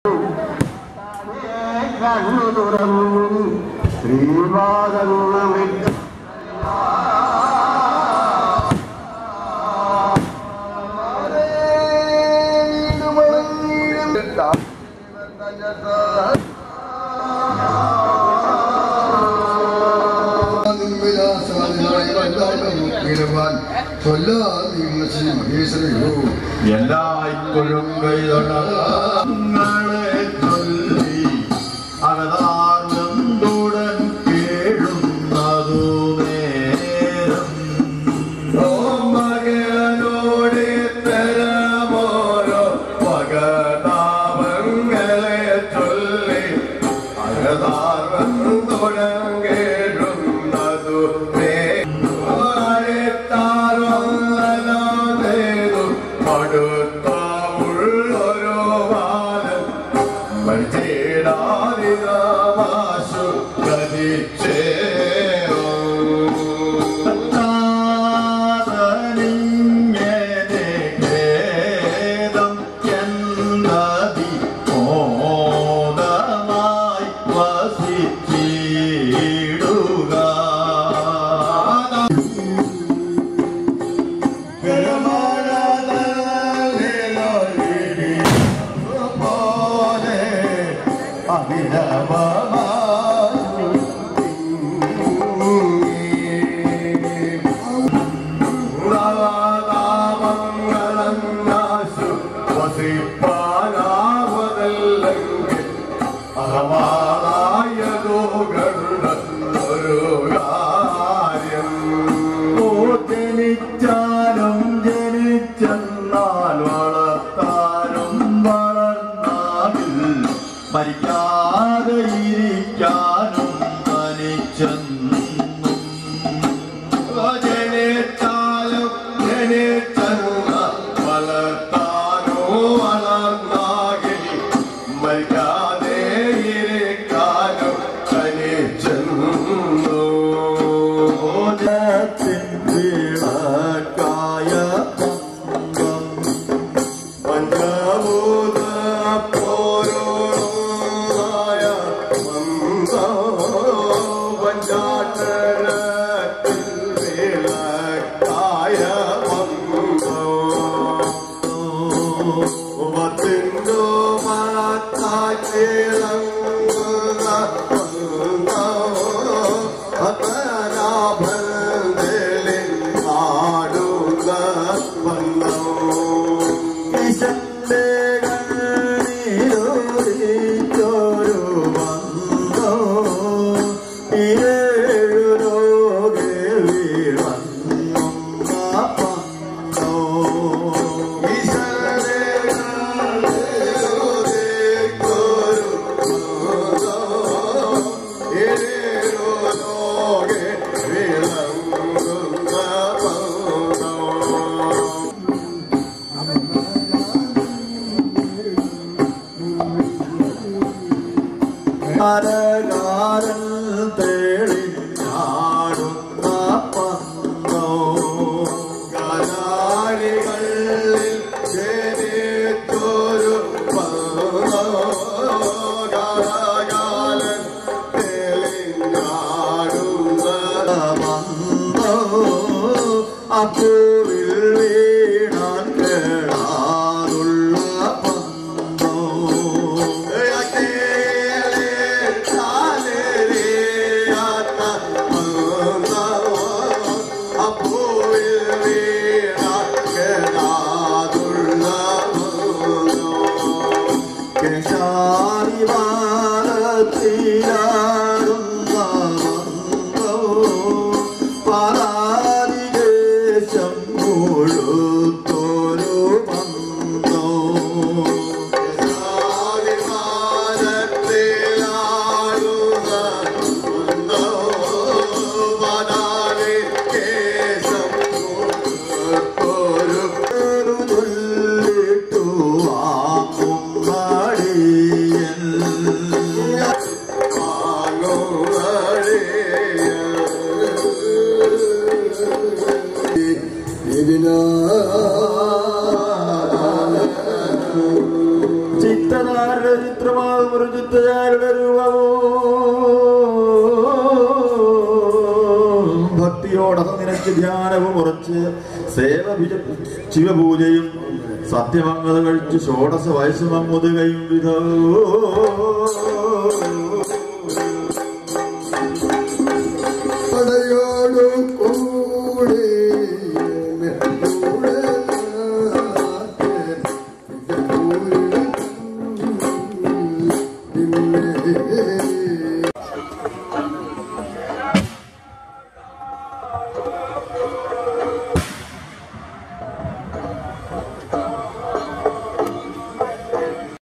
കണ്ണു തുറന്നു ശ്രീവാദന്നമിട്ട് എല്ലായ്പ്പോഴും കൈതൊടങ്ങളെ ചൊല്ലി അകതാർന്നുടൻ കേഴുന്നതു നേരം മകനോടെ തരമോരോ പകതാപങ്ങളെ ചൊല്ലി അകതാർന്നുടൻ കേഴുന്നതു അടുത്തുള്ളൊരു ബാലൻ പരിചേടാതിരാമാശു ഗതിച്ചേരിങ്ങനെ ഖേദം എന്നതി മോദമായി വസിച്ചിടുക ഒരു കാര്യം ഓ ജനിച്ചാലും ജനിച്ചെന്നാൽ വളർത്താനും വളർന്നാലിൽ മരിക്കാതെ ഇരിക്കാനും തനിച്ചെന്നും ഓ ജനിച്ചാലും ജനിച്ചെന്ന വളർത്താനോ വളർന്നാകിൽ മരിക്കാതെ ഇരിക്കാനും തനിച്ചെന്നു ഓജത്തിൻ വിളക്കായ പങ്കം പഞ്ചഭൂത പോരോയ പഞ്ചാട്ടനത്തിൽ വിളക്കായ പത്തിണ്ടോ മാത്താച്ചിളങ്ങുന്ന പത്തനാഭന്തലിൽ ആടുന്ന വന്നോ വിശന്റെ കണ്ണീരൊഴിച്ചൊരു വന്നോ ഏഴു രോഗേ വീഴന്നോ പന്നോ വിശന്റെ കണ്ണീരൊഴിച്ചൊരു വന്നോ ഏഴു രോഗേ വീഴന്നോ പന്നോ അരകാരൻ തേളിഞ്ഞാടുന്ന പന്തോ കലാളികളിൽ ജനിച്ചൊരു പന്തോ കലാകാലൻ തേളിഞ്ഞാടുന്ന പന്തോ അപ്പൂവിൽ വീണാൻ കേടാതുള്ള പന്തോ പാരാതിദേശം മുഴുത്തൊരു ബന്ധോ ു ചിത്രമാകും ഒരു ചിത്തജാരുടെ രൂപമോ ഭക്തിയോടെ നിനക്ക് ധ്യാനവും ഉറച്ച് സേവ വിജ- ശിവപൂജയും സത്യമങ്ങത കഴിച്ച് ഷോഡശ വയസ്സുമങ്ങുതുകയും വിധോ